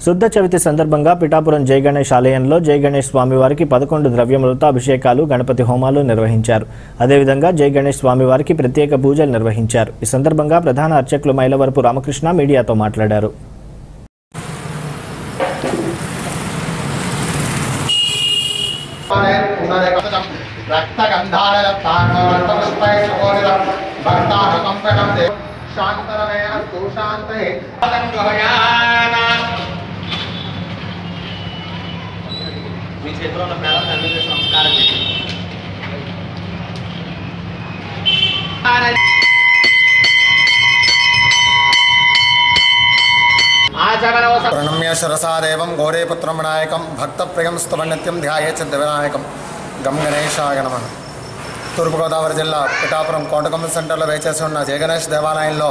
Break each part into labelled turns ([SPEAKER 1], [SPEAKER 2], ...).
[SPEAKER 1] శుద్ధ చవితి సందర్భంగా పిఠాపురం జై గణేష్ ఆలయంలో జై గణేష్ స్వామివారికి పదకొండు ద్రవ్యములతో అభిషేకాలు గణపతి హోమాలు నిర్వహించారు అదేవిధంగా జై గణేష్ స్వామివారికి ప్రత్యేక పూజలు నిర్వహించారు ఈ సందర్భంగా ప్రధాన అర్చకులు మైలవరపు రామకృష్ణ మీడియాతో మాట్లాడారు
[SPEAKER 2] మీ చేతిలో ఉన్న పేద తండ్రి చేసి నమస్కారం చేయండి ఆచమనవస
[SPEAKER 3] ప్రణమ్య శిరసాదేవం గౌరీపుత్రం వినాయకం భక్తప్రియం స్తుమనిత్యం ధ్యాయే చిత్త వినాయకం గం గణేశాయ నమ తూర్పుగోదావరి జిల్లా పిఠాపురం కోటకొమ్మ సెంటర్లో వేచేసి ఉన్న జయ గణేష్ దేవాలయంలో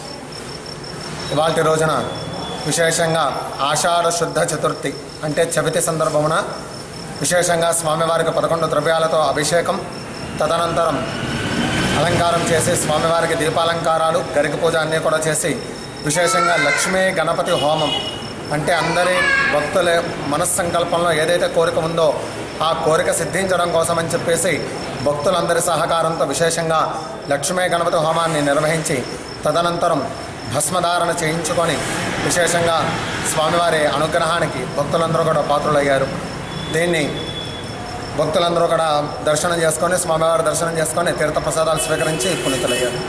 [SPEAKER 3] ఇవాళ రోజున విశేషంగా ఆషాఢ శుద్ధ చతుర్థి అంటే చవితి సందర్భమున విశేషంగా స్వామివారికి పదకొండు ద్రవ్యాలతో అభిషేకం తదనంతరం అలంకారం చేసి స్వామివారికి దీపాలంకారాలు గరిక పూజ అన్నీ కూడా చేసి విశేషంగా లక్ష్మీ గణపతి హోమం అంటే అందరి భక్తుల మనస్సంకల్పంలో ఏదైతే కోరిక ఉందో ఆ కోరిక సిద్ధించడం కోసం అని చెప్పేసి భక్తులందరి సహకారంతో విశేషంగా లక్ష్మీ గణపతి హోమాన్ని నిర్వహించి తదనంతరం భస్మధారణ చేయించుకొని విశేషంగా స్వామివారి అనుగ్రహానికి భక్తులందరూ కూడా పాత్రులయ్యారు దీన్ని భక్తులందరూ కూడా దర్శనం చేసుకొని స్వామివారి దర్శనం చేసుకొని తీర్థప్రసాదాలు స్వీకరించి పునీతులయ్యారు